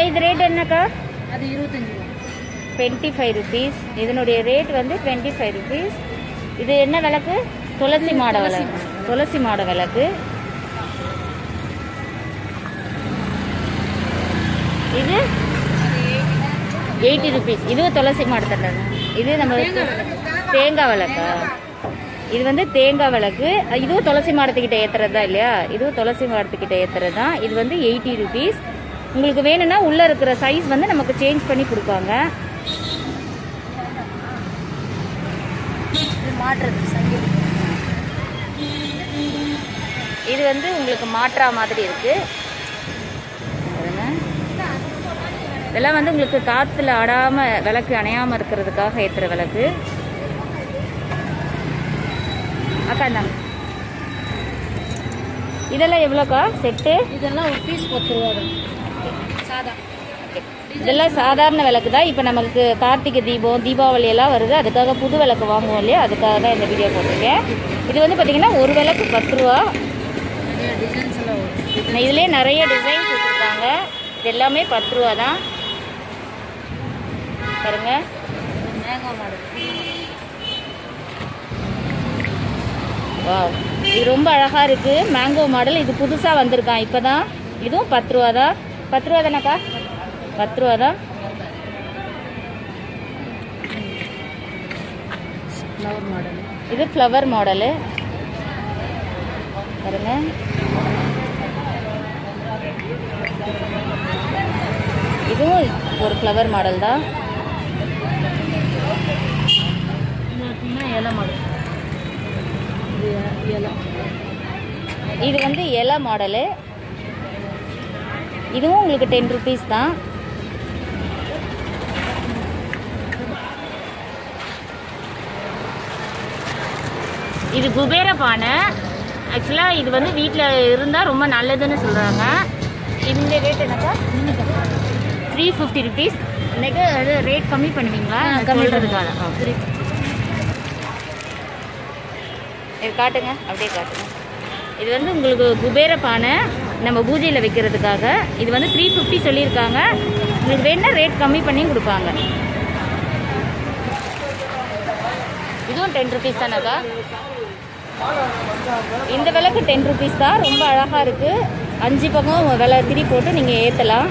அக்கா இது ரேட் என்னக்கா அது இருபத்தஞ்சு ரூபா டுவெண்ட்டி ஃபைவ் ருபீஸ் இதனுடைய ரேட் வந்து டுவெண்ட்டி ஃபைவ் ருபீஸ் இது என்ன விளக்கு துளசி மாட விளக்கு துளசி மாட விளக்கு இது எயிட்டி ருபீஸ் இதுவும் துளசி மாட தண்டனை இது நம்ம தேங்காய் விளக்கா இது வந்து தேங்காய் விளக்கு இதுவும் துளசி மாடத்துக்கிட்ட ஏத்துறது தான் இல்லையா இதுவும் துளசி மாடத்துக்கிட்ட ஏத்துறது தான் இது வந்து எயிட்டி ருபீஸ் உங்களுக்கு வேணும்னா உள்ள இருக்கிற சைஸ் வந்து நமக்கு சேஞ்ச் பண்ணி கொடுப்பாங்க இது மாட்டுறது சங்கிலி இது வந்து உங்களுக்கு மாற்றா மாதிரி இருக்கு பாருங்க. இதெல்லாம் வந்து உங்களுக்கு காத்துல ஆடாம விளக்கு அணையாம இருக்கிறதுக்காக ஏத்துற விளக்கு அக்கா இந்தாங்க இதெல்லாம் எவ்வளோக்கா செட்டு இதெல்லாம் ஒரு பீஸ் பத்து ரூபா தான் சாதா இதெல்லாம் சாதாரண விளக்கு தான் இப்போ நமக்கு கார்த்திகை தீபம் தீபாவளி எல்லாம் வருது அதுக்காக புது விளக்கு வாங்குவோம் இல்லையா அதுக்காக தான் இந்த வீடியோ போட்டிருக்கேன் இது வந்து பார்த்தீங்கன்னா ஒரு விளக்கு பத்து ரூபா நிறைய டிசைன்ஸ் எல்லாம் வரும் இதுலேயே நிறைய டிசைன்ஸ் வச்சுருக்காங்க இது எல்லாமே பத்து ரூபா தான் பாருங்க மேங்கோ மாடல் வாவ் இது ரொம்ப அழகாக இருக்குது மேங்கோ மாடல் இது புதுசாக வந்திருக்கான் இப்போ தான் இதுவும் பத்து ரூபா தான் பத்து ரூபா தானேக்கா பத்து ரூபா தான் ஃப்ளவர் மாடல் இது ஃப்ளவர் மாடலு பாருங்க இதுவும் ஒரு ஃப்ளவர் மாடல் தான் இது பார்த்தீங்கன்னா இலை மாடல் இது இலை இது வந்து இலை மாடலு இதுவும் உங்களுக்கு டென் ருபீஸ் தான் இது குபேர பானை ஆக்சுவலாக இது வந்து வீட்டில் இருந்தால் ரொம்ப நல்லதுன்னு சொல்கிறாங்க இந்த ரேட் என்னக்கா த்ரீ ஃபிஃப்டி ருபீஸ் இன்னைக்கு அது ரேட் கம்மி பண்ணுவீங்களா ஆ, கம்மி சொல்கிறதுக்காக ஆ இது காட்டுங்க அப்படியே காட்டுங்க இது வந்து உங்களுக்கு குபேர பானை நம்ம பூஜையில் வைக்கிறதுக்காக இது வந்து த்ரீ ஃபிஃப்டி சொல்லியிருக்காங்க உங்களுக்கு வேணா ரேட் கம்மி பண்ணி கொடுப்பாங்க இதுவும் டென் ருபீஸ் தானக்கா இந்த விலைக்கு டென் ருபீஸ் தான் ரொம்ப அழகாக இருக்குது அஞ்சு பக்கம் விலை திரி போட்டு நீங்கள் ஏற்றலாம்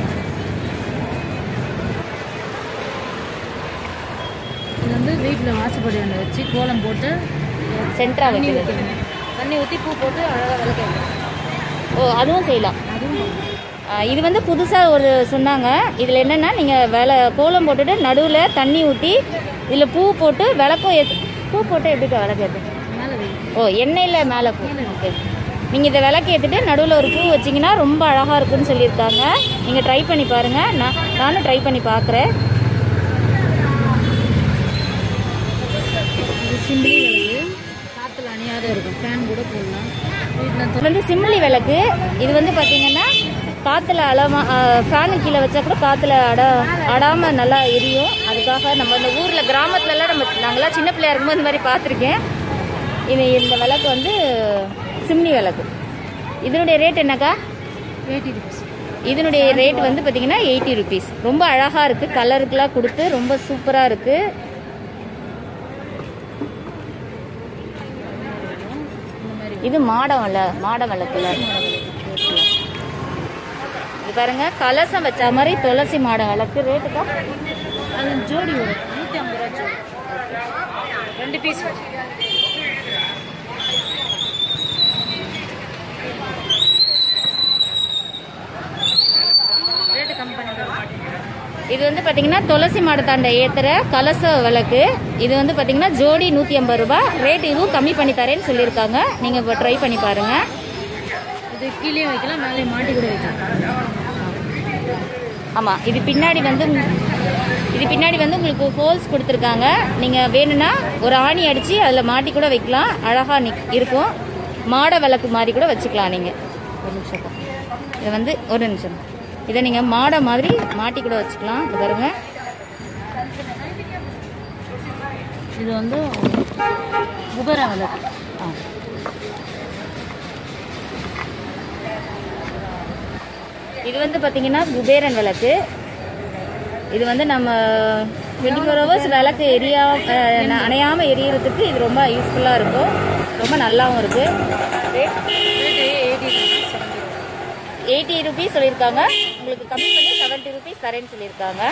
இது வந்து வீட்டில் வாசப்படி ஒன்று வச்சு கோலம் போட்டு சென்ட்ரா தண்ணி வைக்கிறது ஊற்றணும் தண்ணி ஊற்றி பூ போட்டு அழகாக விளக்கணும் ஓ அதுவும் செய்யலாம் அதுவும் பண்ணலாம். ஆ, இது வந்து புதுசாக ஒரு சொன்னாங்க இதில் என்னென்னா நீங்கள் வில கோலம் போட்டுட்டு நடுவில் தண்ணி ஊற்றி இதில் பூ போட்டு விளக்கும் ஏத்து பூ போட்டு எப்படிக்கா விளக்கு ஏற்று மேலே வை ஓ எண்ணெயில் மேலே பூ ஓகே நீங்கள் இதை விளக்கு ஏற்றிட்டு நடுவில் ஒரு பூ வச்சிங்கன்னா ரொம்ப அழகாக இருக்குன்னு சொல்லியிருக்காங்க நீங்கள் ட்ரை பண்ணி பாருங்கள் நான் நானும் ட்ரை பண்ணி பார்க்குறேன் இது சிம்பிளி விளக்கு காற்றுல அணியாத இருக்கும் ஃபேன் கூட போடலாம் வீட்டில் இது வந்து சிம்லி விளக்கு இது வந்து பார்த்தீங்கன்னா காற்றுல அழமா ஃபேனு கீழே வச்சா கூட காற்றுல அட அடாமல் நல்லா எரியும் அதுக்காக நம்ம இந்த ஊரில் கிராமத்துலலாம் நம்ம நாங்களாம் சின்ன பிள்ளையா இருக்கும்போது இந்த மாதிரி பார்த்துருக்கேன் இது இந்த விளக்கு வந்து சிம்னி விளக்கு இதனுடைய ரேட் என்னக்கா எயிட்டி ருபீஸ் இதனுடைய ரேட் வந்து பார்த்தீங்கன்னா எயிட்டி ருபீஸ் ரொம்ப அழகாக இருக்குது கலருக்கெலாம் கொடுத்து ரொம்ப சூப்பராக இருக்குது இந்த மாதிரி இது மாடம் இல்ல மாட விளக்குல இது பாருங்க கலசம் வச்ச மாதிரி துளசி மாடம் விளக்கு ரேட்டுக்கா அது ஜோடி வரும் நூற்றி ஐம்பது ரூபா ஜோடி ரெண்டு பீஸ் வரும் ரேட்டு கம்மி பண்ணி தரோம் இது வந்து பார்த்தீங்கன்னா துளசி மாடத்தாண்ட ஏத்துற கலச விளக்கு இது வந்து பார்த்தீங்கன்னா ஜோடி நூற்றி ஐம்பது ரூபாய் ரேட் இதுவும் கம்மி பண்ணி தரேன்னு சொல்லியிருக்காங்க நீங்கள் இப்போ ட்ரை பண்ணி பாருங்க இது கீழே வைக்கலாம் மேலே மாட்டி கூட வைக்கலாம் ஆமாம் இது பின்னாடி வந்து இது பின்னாடி வந்து உங்களுக்கு ஹோல்ஸ் கொடுத்துருக்காங்க நீங்கள் வேணும்னா ஒரு ஆணி அடித்து அதில் மாட்டி கூட வைக்கலாம் அழகாக நிக் இருக்கும் மாட விளக்கு மாதிரி கூட வச்சுக்கலாம் நீங்கள் ஒரு நிமிஷம் இது வந்து ஒரு நிமிஷம் இதை நீங்கள் மாட மாதிரி மாட்டி கூட வச்சுக்கலாம் இது பாருங்க இது வந்து குபேர விளக்கு ஆ இது வந்து பார்த்தீங்கன்னா குபேரன் விளக்கு இது வந்து நம்ம டுவெண்ட்டி ஃபோர் ஹவர்ஸ் விளக்கு எரியா அஹ், ந- அணையாம எரியறதுக்கு இது ரொம்ப யூஸ்ஃபுல்லாக இருக்கும் ரொம்ப நல்லாவும் இருக்கு எயிட்டி ருபீஸ் சொல்லியிருக்காங்க உங்களுக்கு கம்மி பண்ணி செவன்ட்டி ருபீஸ் தரேன்னு சொல்லியிருக்காங்க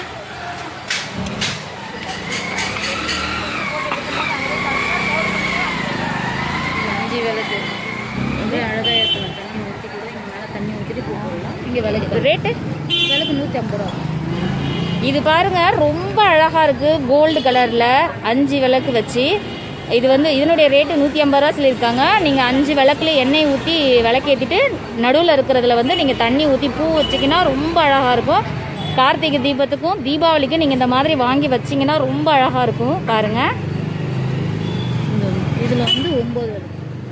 அஞ்சு விளக்கு ரொம்ப அழகாக இருக்கலாம் தண்ணி ஊற்றி கூட இங்கே மேலே தண்ணி ஊற்றிட்டு போகலாம் இங்கே விளக்கு ரேட்டு விளக்கு நூற்றி ஐம்பது ரூபா இது பாருங்க ரொம்ப அழகா இருக்கு கோல்டு கலர்ல அஞ்சு விளக்கு வச்சு இது வந்து இதனுடைய ரேட்டு நூற்றி ஐம்பது ரூபா சொல்லியிருக்காங்க நீங்கள் அஞ்சு விளக்குல எண்ணெய் ஊற்றி விளக்கேற்றிட்டு நடுவில் இருக்கிறதுல வந்து நீங்கள் தண்ணி ஊற்றி பூ வச்சிங்கன்னா ரொம்ப அழகாக இருக்கும் கார்த்திகை தீபத்துக்கும் தீபாவளிக்கும் நீங்கள் இந்த மாதிரி வாங்கி வச்சிங்கன்னா ரொம்ப அழகாக இருக்கும் பாருங்க இந்த இதில் வந்து ஒம்பது விளக்கு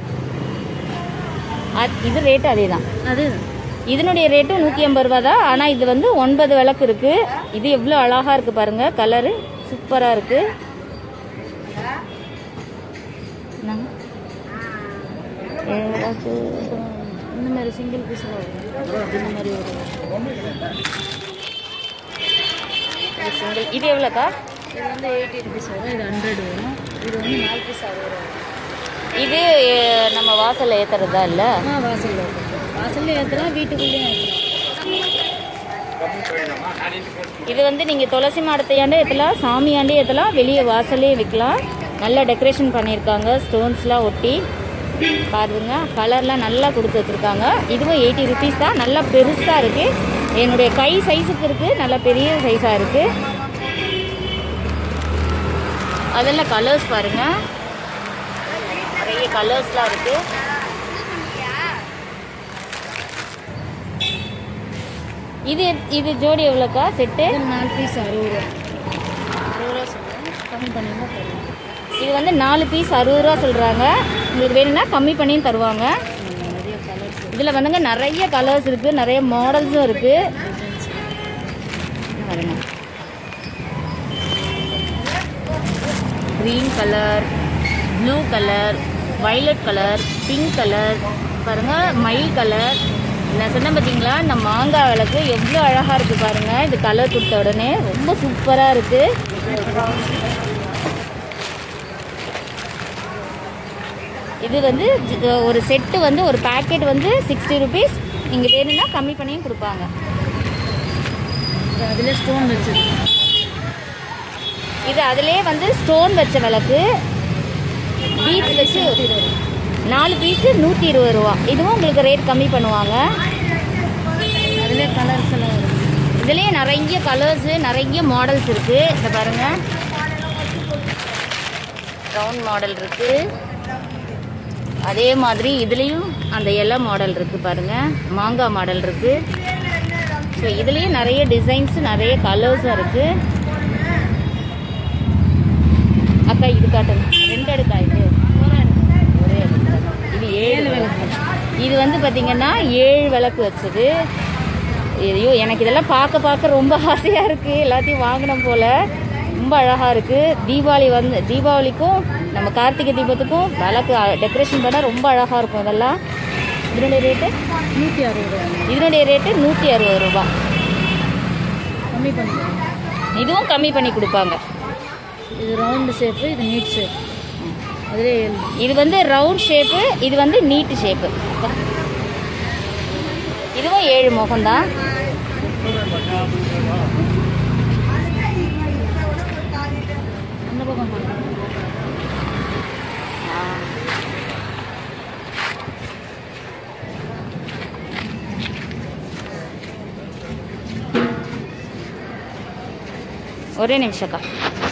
அது- இது ரேட்டு அதே தான் அது இதனுடைய ரேட்டும் நூற்றி ஐம்பது ரூபா தான் ஆனால் இது வந்து ஒன்பது விளக்கு இருக்கு இது எவ்வளோ அழகாக இருக்கு பாருங்க கலரு சூப்பராக இருக்கு என்னங்க? ஏழாவது. இந்த மாதிரி சிங்கிள் பீஸில் வரும் இந்த மாதிரி வரும் இது single. இது எவ்வளோக்கா இது வந்து எயிட்டி ருபீஸ் வரும் இது ஹண்ட்ரட் வரும் இது வந்து நாலு பீஸ் அறுபது ரூபா வரும் இது அஹ், நம்ம வாசல்ல ஏத்துறதா இல்ல ஆ வாசலில் இருக்கும் வாசல்ல ஏற்றலாம் வீட்டுக்குள்ளேயும் ஏற்றலாம் இது வந்து நீங்க துளசி மாடத்தையாண்டே ஏற்றலாம் சாமியாண்டே ஏற்றலாம் வெளியே வாசல்லே வைக்கலாம் நல்லா டெக்கரேஷன் பண்ணியிருக்காங்க ஸ்டோன்ஸ்லாம் ஒட்டி பாருங்க கலர்லாம் நல்லா கொடுத்து வச்சிருக்காங்க இதுவும் எயிட்டி ருபீஸ் தான் நல்லா பெருசா இருக்கு என்னுடைய கை சைஸுக்கு இருக்கு நல்லா பெரிய சைஸா இருக்கு அதெல்லாம் கலர்ஸ் பாருங்க நிறைய கலர்ஸ்லாம் இருக்கு இது இது ஜோடி எவ்வளோக்கா செட்டு இது நாலு பீஸ் அறுபது ரூபா அறுபது ரூபா சொல்லுவேன் கம்மி பண்ணிங்கன்னா தருவோம் இது வந்து நாலு பீஸ் அறுபது ரூபா சொல்கிறாங்க உங்களுக்கு வேணும்னா கம்மி பண்ணியும் தருவாங்க நிறைய கலர்ஸ் இதில் வந்துங்க நிறைய கலர்ஸ் இருக்குது நிறைய மாடல்ஸும் இருக்குது பாருங்க green colour blue colour violet colour pink colour பாருங்க மயில் கலர் நான் சொன்னேன் பார்த்தீங்களா இந்த மாங்காய் விளக்கு எவ்வளோ அழகாக இருக்குது பாருங்க இது கலர் கொடுத்த உடனே ரொம்ப சூப்பராக இருக்குது இது வந்து ஜ- ஒரு செட்டு வந்து ஒரு பேக்கெட் வந்து சிக்ஸ்டி ருபீஸ் நீங்கள் வேணும்னா கம்மி பண்ணியும் கொடுப்பாங்க அதில் ஸ்டோன் வச்சுருக்கோம் இது அதிலே வந்து ஸ்டோன் வச்ச விளக்கு பீட்ஸ் வச்சு நாலு பீஸு நூற்றி இருபது ரூபா இதுவும் உங்களுக்கு ரேட் கம்மி பண்ணுவாங்க அதிலே கலர்ஸ் எல்லாம் வரும் இதுலேயே நிறைய கலர்ஸு நிறைய மாடல்ஸ் இருக்குது இதை பாருங்க ரவுண்ட் மாடல் இருக்குது அதே மாதிரி இதுலேயும் அந்த இலை மாடல் இருக்குது பாருங்க மாங்காய் மாடல் இருக்குது ஸோ இதுலேயும் நிறைய டிசைன்ஸ் நிறைய கலர்ஸும் இருக்குது அக்கா இது காட்டுங்க ரெண்டு அடுக்கா இது ஒரே அடுக்கு இது ஏழு விளக்கு இது வந்து பார்த்தீங்கன்னா ஏழு விளக்கு வச்சது ஐயோ எனக்கு இதெல்லாம் பார்க்க பார்க்க ரொம்ப ஆசையாக இருக்குது எல்லாத்தையும் வாங்கணும் போல் ரொம்ப அழகாக இருக்குது தீபாவளி வந்து தீபாவளிக்கும் நம்ம கார்த்திகை தீபத்துக்கும் விளக்கு டெக்கரேஷன் பண்ணால் ரொம்ப அழகாக இருக்கும் இதெல்லாம் இதனுடைய ரேட்டு நூற்றி அறுபது ரூபா இதனுடைய ரேட்டு நூற்றி அறுபது ரூபா கம்மி பண்ணிக்கலாம் இதுவும் கம்மி பண்ணி கொடுப்பாங்க இது ரவுண்டு ஷேப்பு இது நீட் ஷேப் அதிலே ஏழு இது வந்து ரவுண்ட் ஷேப்பு இது வந்து நீட்டு ஷேப்பு இதுவும் ஏழு முகம்தான் அந்த பக்கம் பண்ணலாம் ஒரே நிமிஷக்கா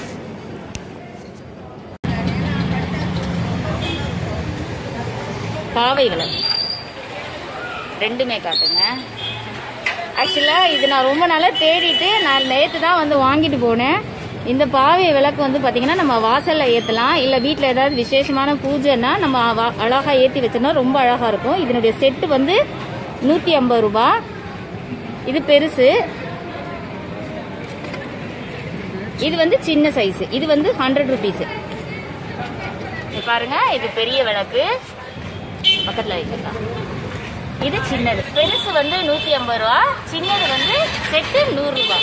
பாவை விளக்கு ரெண்டுமே காட்டுங்க ஆக்சுவலாக இது நான் ரொம்ப நாளாக தேடிட்டு நான் நேற்று தான் வந்து வாங்கிட்டு போனேன் இந்த பாவை விளக்கு வந்து பார்த்திங்கன்னா நம்ம வாசலில் ஏற்றலாம் இல்லை வீட்டில் ஏதாவது விசேஷமான பூஜைன்னா நம்ம வா- அழகா ஏற்றி வச்சோம்னா ரொம்ப அழகாக இருக்கும் இதனுடைய செட்டு வந்து நூற்றி ஐம்பது ரூபா இது பெருசு இது வந்து சின்ன சைஸ் இது வந்து ஹண்ட்ரட் ருபீஸ் பாருங்க இது பெரிய விளக்கு பக்கத்தில் வைக்கலாம் இது சின்னது பெருசு வந்து நூற்றி ஐம்பது ரூபா சின்னது வந்து செட்டு நூறுரூவா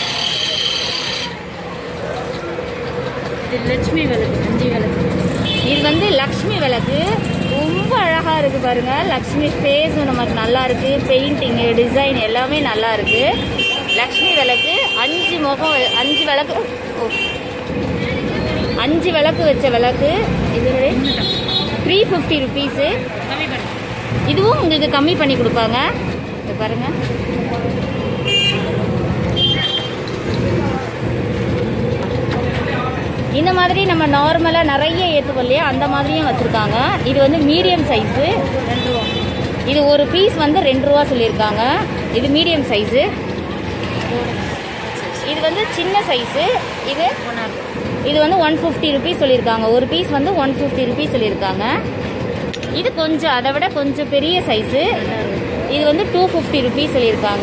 இது லட்சுமி விளக்கு அஞ்சு விளக்கு இது வந்து லக்ஷ்மி விளக்கு ரொம்ப அழகா இருக்கு பாருங்க லக்ஷ்மி ஃபேஸும் நமக்கு நல்லா இருக்கு பெயிண்டிங்கு டிசைன் எல்லாமே நல்லா இருக்கு லக்ஷ்மி விளக்கு அஞ்சு முகம் வெ- அஞ்சு விளக்கு ஓ. அஞ்சு விளக்கு வச்ச விளக்கு இது த்ரீ ஃபிஃப்டி ருபீஸு கம்மி பண்ணு இதுவும் உங்களுக்கு கம்மி பண்ணி கொடுப்பாங்க இது பாருங்க இந்த மாதிரி நம்ம நார்மலாக நிறைய ஏற்றுவோம் இல்லையா அந்த மாதிரியும் வச்சுருக்காங்க இது வந்து மீடியம் சைஸு ரெண்டு ரூபா இது ஒரு பீஸ் வந்து ரெண்டு ரூபா சொல்லியிருக்காங்க இது மீடியம் சைஸு இது வந்து சின்ன சைஸு இது ஒன்றா இருக்கும் இது வந்து ஒன் ஃபிஃப்டி ருபீஸ் சொல்லியிருக்காங்க ஒரு பீஸ் வந்து ஒன் ஃபிஃப்டி ருபீஸ் சொல்லியிருக்காங்க இது கொஞ்சம் அதை விட கொஞ்சம் பெரிய சைஸு இது வந்து டூ ஃபிஃப்டி ருபீஸ் சொல்லியிருக்காங்க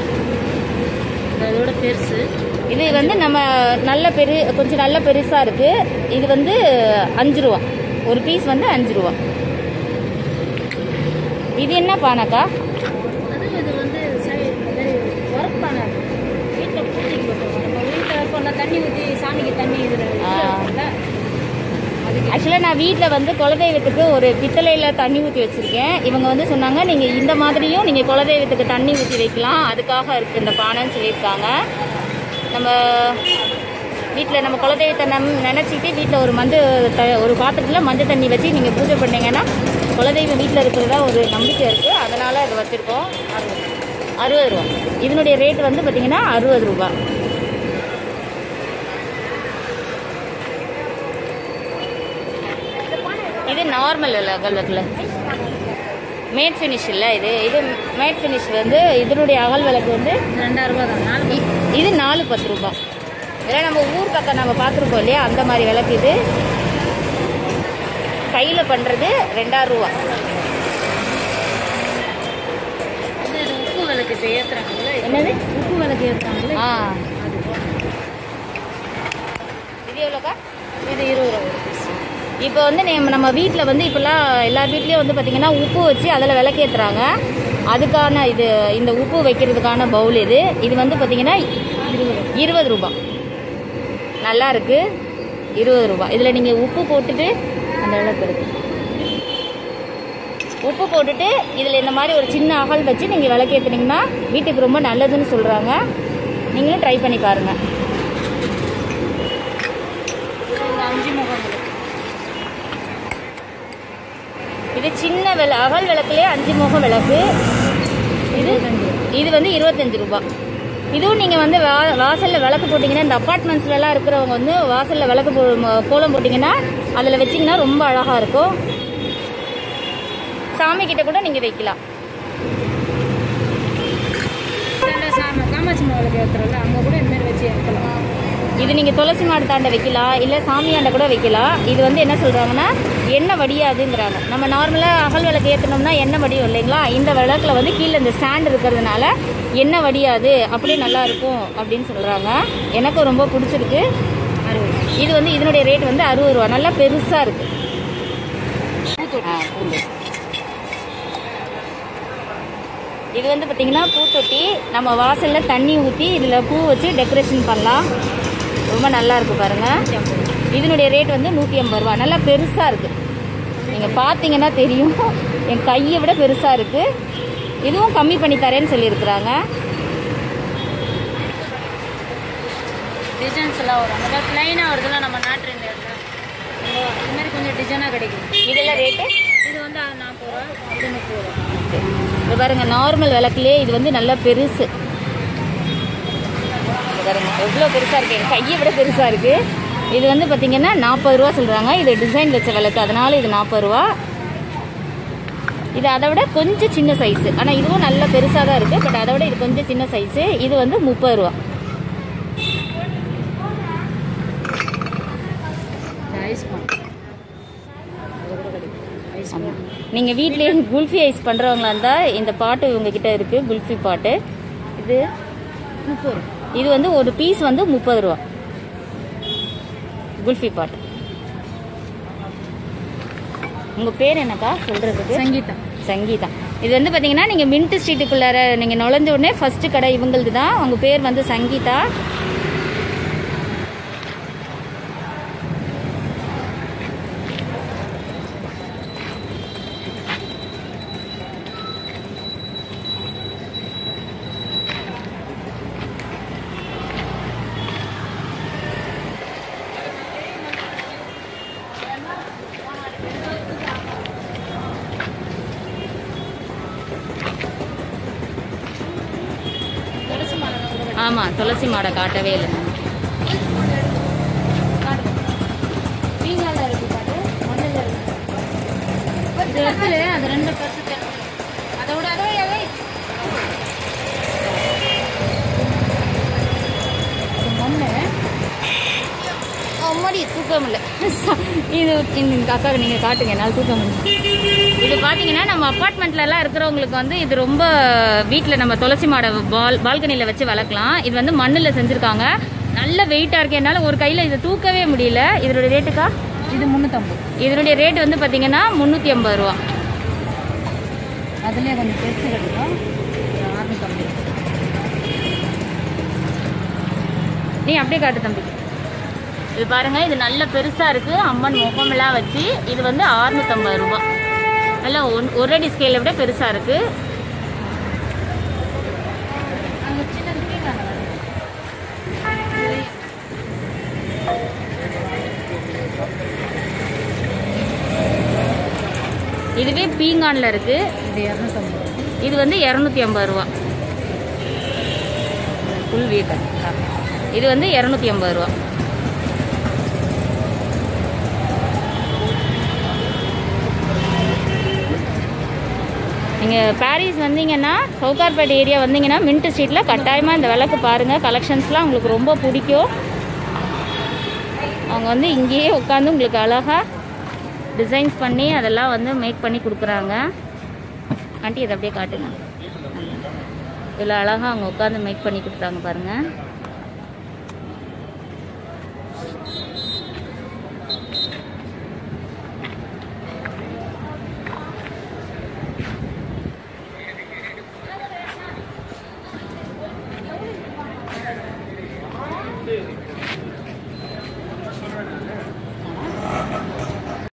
அதோட பெருசு இது வந்து நம்ம நல்ல பெரு கொஞ்சம் நல்ல பெருசாக இருக்குது இது வந்து அஞ்சு ரூபா ஒரு பீஸ் வந்து அஞ்சு ரூபா இது என்ன பானக்கா அது இது வந்து ஒர்க் பண்ண வீட்டில் பூஜைக்கு போட்டுருவோம் நம்ம வீட்டில் இப்போ நான் தண்ணி ஊற்றி சாமிக்கு தண்ணி இதில் ஆ. அதுக்கு ஆக்சுவலாக நான் வீட்டில் வந்து குலதெய்வத்துக்கு ஒரு பித்தளையில் தண்ணி ஊற்றி வச்சுருக்கேன் இவங்க வந்து சொன்னாங்க நீங்கள் இந்த மாதிரியும் நீங்கள் குலதெய்வத்துக்கு தண்ணி ஊற்றி வைக்கலாம் அதுக்காக இருக்குது இந்த பானைன்னு சொல்லியிருக்காங்க நம்ம வீட்டில் நம்ம குலதெய்வத்தை நம் நினச்சிட்டு வீட்டில் ஒரு மஞ்சள் த ஒரு பாத்திரத்தில் மஞ்சள் தண்ணி வச்சு நீங்கள் பூஜை பண்ணீங்கன்னா குலதெய்வம் வீட்டில் இருக்கிறதா ஒரு நம்பிக்கை இருக்குது அதனால் அதை வச்சுருக்கோம் அறுபது ரூபா இதனுடைய ரேட் வந்து பார்த்தீங்கன்னா அறுபது ரூபா இது நார்மல் இல்லை அகல் மேட் ஃபினிஷ் இல்லை இது இது மேட் ஃபினிஷ் வந்து இதனுடைய அகல் விளக்கு வந்து ரெண்டாயிரம் ரூபா தான் நாலு இ- இது நாலு பத்து ரூபாய் இதெல்லாம் நம்ம ஊர் பக்கம் நம்ம பார்த்துருக்கோம் இல்லையா அந்த மாதிரி விளக்கு இது கையில் பண்ணுறது ரெண்டாயிரம் ரூபா இது இது உப்பு விளக்கு இப்போ ஏற்றுறாங்கல்ல என்னது உப்பு விளக்கு ஏற்றுறாங்கல்ல ஆ அது இது எவ்வளோக்கா இது இருபது ரூபா ஒரு piece. இப்போ வந்து நம்ம நம்ம வீட்டில் வந்து இப்போல்லாம் எல்லார் வீட்லேயும் வந்து பார்த்திங்கன்னா உப்பு வச்சு அதில் விளக்கேற்றுறாங்க அதுக்கான இது இந்த உப்பு வைக்கிறதுக்கான பவுல் இது இது வந்து பார்த்திங்கன்னா இருபது ரூபாய் நல்லா இருக்கு இருபது ரூபாய் இதில் நீங்கள் உப்பு போட்டுட்டு அந்த அளவுக்கு இருக்கு உப்பு போட்டுட்டு இதில் இந்த மாதிரி ஒரு சின்ன அகல் வச்சு நீங்கள் விளக்கேற்றுனீங்கன்னா வீட்டுக்கு ரொம்ப நல்லதுன்னு சொல்கிறாங்க நீங்களும் ட்ரை பண்ணி பாருங்கள் இது ஒரு அஞ்சு முகம் விளக்கு இது சின்ன விள அகல் விளக்குலேயே அஞ்சு முகம் விளக்கு இது இது வந்து இருபத்தஞ்சு ரூபாய் இதுவும் நீங்கள் வந்து வா வாசலில் விளக்கு போட்டிங்கன்னா இந்த அப்பார்ட்மெண்ட்ஸ்லலாம் இருக்கிறவங்க வந்து வாசலில் விளக்கு போ ம- கோலம் போட்டிங்கன்னா அதில் வச்சிங்கன்னா ரொம்ப அழகாக இருக்கும் சாமி கிட்ட கூட நீங்கள் வைக்கலாம் சில சாமி காமாட்சி அம்மா விளக்கு ஏற்றுறோம்ல அங்கே கூட இந்த மாதிரி வச்சு ஏற்றலாம் இது நீங்கள் துளசி மாடு தாண்ட வைக்கலாம் இல்லை சாமியாண்ட கூட வைக்கலாம் இது வந்து என்ன சொல்கிறாங்கன்னா எண்ணெய் வடியாதுங்கிறாங்க நம்ம நார்மலாக அகல் விளக்கு ஏற்றணும்னா எண்ணெய் வடியும் இல்லைங்களா இந்த விளக்குல வந்து கீழே இந்த ஸ்டாண்ட் இருக்கிறதுனால எண்ணெய் வடியாது அப்படியே நல்லா இருக்கும் அப்படின்னு சொல்கிறாங்க எனக்கு ரொம்ப பிடிச்சிருக்கு அறுபது இது வந்து இதனுடைய ரேட் வந்து அறுபது ரூபா நல்லா பெருசாக இருக்குது ஆ, பூந்தொட்டி. இது வந்து பார்த்தீங்கன்னா பூத்தொட்டி நம்ம வாசலில் தண்ணி ஊற்றி இதில் பூ வச்சு டெக்கரேஷன் பண்ணலாம் ரொம்ப நல்லா இருக்கு பாருங்க இதனுடைய ரேட் வந்து நூற்றி ஐம்பது ரூபா நல்லா பெருசாக இருக்குது நீங்கள் பார்த்தீங்கன்னா தெரியும் என் கையை விட பெருசாக இருக்குது இதுவும் கம்மி பண்ணி தரேன்னு சொல்லியிருக்கிறாங்க டிசைன்ஸ் எல்லாம் வரும் அந்த மாதிரி ப்ளைனாக வருதுல நம்ம நாட்டு ரெண்டு இடத்துல இந்த மாதிரி கொஞ்சம் டிசைனாக கிடைக்கும் இதெல்லாம் ரேட்டு இது வந்து நாற்பது ரூபா இது முப்பது ரூபா இது பாருங்க நார்மல் விளக்குலேயே இது வந்து நல்லா பெருசு இது பாருங்க எவ்வளோ பெருசாக இருக்கு என் கையை விட பெருசாக இருக்கு இது வந்து பார்த்தீங்கன்னா நாற்பது ரூபா சொல்கிறாங்க இது டிசைன் வச்ச விளக்கு அதனால இது நாற்பது ரூபா இது அதை விட கொஞ்சம் சின்ன சைஸு ஆனால் இதுவும் நல்ல பெருசாக தான் இருக்குது பட் அதை விட இது கொஞ்சம் சின்ன சைஸு இது வந்து முப்பது ரூபா இந்த ஐஸ் பான் அது கூட கிடைக்கும் ஐஸ் பான் நீங்கள் வீட்லேயே குல்ஃபி ஐஸ் பண்ணுறவங்களா இருந்தால் இந்த பாட்டு உங்ககிட்ட இருக்குது குல்ஃபி பாட்டு இது முப்பது ரூபா இது வந்து ஒரு பீஸ் வந்து முப்பது ரூபா குல்ஃபி பாட் உங்கள் பேர் என்னக்கா சொல்கிறதுக்கு சங்கீதா சங்கீதா இது வந்து பார்த்தீங்கன்னா நீங்கள் மின்ட் ஸ்ட்ரீட்டுக்குள்ளார நீங்கள் நுழைஞ்ச உடனே ஃபஸ்ட்டு கடை இவங்களது தான் அவங்க பேர் வந்து சங்கீதா துளசி மாலை கூட ஆமாம் துளசி மாடை காட்டவே இல்லை பீங்கால இருக்கு பாரு மண்ணில் இருக்கு இது எடுத்துரு அது ரெண்டு பர்சன்ட் அதோட அதோட அதை இது மண்ணு அம்மாடி தூக்க முடியல இது இந்த அக்காவுக்கு நீங்கள் காட்டுங்க என்னால் தூக்க முடியல இது பார்த்தீங்கன்னா நம்ம அப்பார்ட்மெண்ட்லலாம் இருக்கிறவங்களுக்கு வந்து இது ரொம்ப வீட்டில் நம்ம துளசி மாடை பால் பால்கனியில் வச்சு வளர்க்கலாம் இது வந்து மண்ணில் செஞ்சுருக்காங்க நல்ல வெயிட்டாக இருக்கு என்னால் ஒரு கையில் இதை தூக்கவே முடியல இதோட ரேட்டுக்கா இது முந்நூற்றம்பது இதனுடைய ரேட் வந்து பார்த்தீங்கன்னா முந்நூற்றி ஐம்பது ரூபா அதுலேயே கொஞ்சம் பெருசு கிடைக்கும் அறுநூற்றம்பது நீ அப்படியே காட்டு தம்பி இது பாருங்க இது நல்ல பெருசா இருக்கு அம்மன் முகமெல்லாம் வச்சு இது வந்து 650 ரூபாய் நல்லா ஒன்- ஒரு அடி ஸ்கேலை விட பெருசா இருக்கு அங்கே சின்னது பீங்கால இதுவே பீங்கான்ல இருக்கு இது இரநூத்தம்பது இது வந்து இரநூத்தி ஐம்பது ரூபா ஃபுல் வீக்கன் இது வந்து இரநூத்தி ஐம்பது ரூபா நீங்கள் பாரிஸ் வந்தீங்கன்னா சவுகார்பேட் ஏரியா வந்தீங்கன்னா மின்ட் ஸ்ட்ரீட்டில் கட்டாயமாக இந்த விளக்கு பாருங்கள் கலெக்ஷன்ஸ்லாம் உங்களுக்கு ரொம்ப பிடிக்கும் அவங்க வந்து இங்கேயே உட்காந்து உங்களுக்கு அழகாக டிசைன்ஸ் பண்ணி அதெல்லாம் வந்து மேக் பண்ணி கொடுக்குறாங்க ஆண்டி இதை அப்படியே காட்டுங்க இதில் அழகாக அவங்க உட்காந்து மேக் பண்ணி கொடுத்தாங்க பாருங்கள்